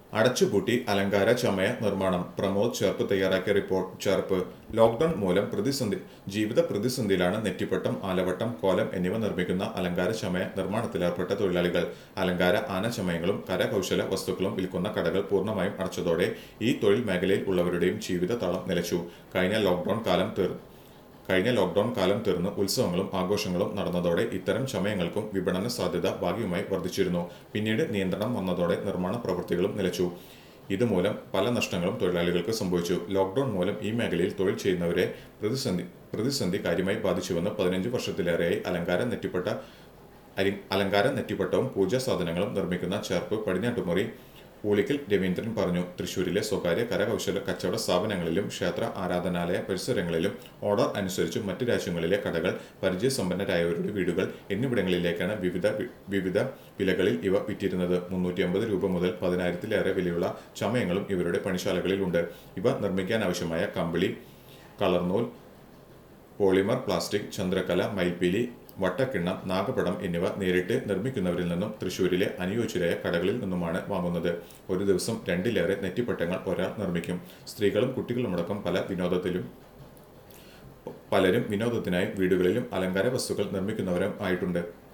അടച്ചുപൂട്ടി അലങ്കാര ചമയ നിർമ്മാണം പ്രമോദ് ചേർപ്പ് തയ്യാറാക്കിയ റിപ്പോർട്ട് ചേർപ്പ് ലോക്ഡൌൺ മൂലം പ്രതിസന്ധി ജീവിത പ്രതിസന്ധിയിലാണ് നെറ്റിപ്പട്ടം ആലവട്ടം കോലം എന്നിവ നിർമ്മിക്കുന്ന അലങ്കാര ചമയ നിർമ്മാണത്തിലേർപ്പെട്ട തൊഴിലാളികൾ അലങ്കാര ആനച്ചമയങ്ങളും കരകൗശല വസ്തുക്കളും വിൽക്കുന്ന കടകൾ പൂർണ്ണമായും അടച്ചതോടെ ഈ തൊഴിൽ മേഖലയിൽ ഉള്ളവരുടെയും ജീവിത താളം നിലച്ചു കഴിഞ്ഞ ലോക്ഡൌൺ കാലം തീർ കഴിഞ്ഞ ലോക്ഡൌൺ കാലം തീർന്ന് ഉത്സവങ്ങളും ആഘോഷങ്ങളും നടന്നതോടെ ഇത്തരം ചമയങ്ങൾക്കും വിപണന സാധ്യത ഭാഗികമായി വർദ്ധിച്ചിരുന്നു പിന്നീട് നിയന്ത്രണം വന്നതോടെ നിർമ്മാണ പ്രവൃത്തികളും നിലച്ചു ഇതുമൂലം പല നഷ്ടങ്ങളും തൊഴിലാളികൾക്ക് സംഭവിച്ചു ലോക്ഡൌൺ മൂലം ഈ മേഖലയിൽ തൊഴിൽ ചെയ്യുന്നവരെ പ്രതിസന്ധി പ്രതിസന്ധി കാര്യമായി ബാധിച്ചുവെന്ന് പതിനഞ്ച് വർഷത്തിലേറെയായി അലങ്കാര നെറ്റിപ്പട്ട അരി- അലങ്കാര നെറ്റിപ്പട്ടവും പൂജാ സാധനങ്ങളും നിർമ്മിക്കുന്ന ചേർപ്പ് പടിഞ്ഞാട്ടുമുറി ഊളിക്കൽ രവീന്ദ്രൻ പറഞ്ഞു തൃശൂരിലെ സ്വകാര്യ കരകൗശല കച്ചവട സ്ഥാപനങ്ങളിലും ക്ഷേത്ര ആരാധനാലയ പരിസരങ്ങളിലും ഓർഡർ അനുസരിച്ച് മറ്റ് രാജ്യങ്ങളിലെ കടകൾ പരിചയസമ്പന്നരായവരുടെ വീടുകൾ എന്നിവിടങ്ങളിലേക്കാണ് വിവിധ വി- വിവിധ വിലകളിൽ ഇവ വിറ്റിരുന്നത് മുന്നൂറ്റി അമ്പത് രൂപ മുതൽ പതിനായിരത്തിലേറെ വിലയുള്ള ചമയങ്ങളും ഇവരുടെ പണിശാലകളിലുണ്ട് ഇവ നിർമ്മിക്കാനാവശ്യമായ കമ്പിളി കളർനൂൽ പോളിമർ പ്ലാസ്റ്റിക് ചന്ദ്രക്കല മൈൽപ്പീലി വട്ടക്കിണ്ണം നാഗപടം എന്നിവ നേരിട്ട് നിർമ്മിക്കുന്നവരിൽ നിന്നും തൃശൂരിലെ അനുയോജ്യരായ കടകളിൽ നിന്നുമാണ് വാങ്ങുന്നത് ഒരു ദിവസം രണ്ടിലേറെ നെറ്റിപ്പട്ടങ്ങൾ ഒരാൾ നിർമ്മിക്കും സ്ത്രീകളും കുട്ടികളുമടക്കം പല വിനോദത്തിലും പലരും വിനോദത്തിനായി വീടുകളിലും അലങ്കാര വസ്തുക്കൾ നിർമ്മിക്കുന്നവരും ആയിട്ടുണ്ട്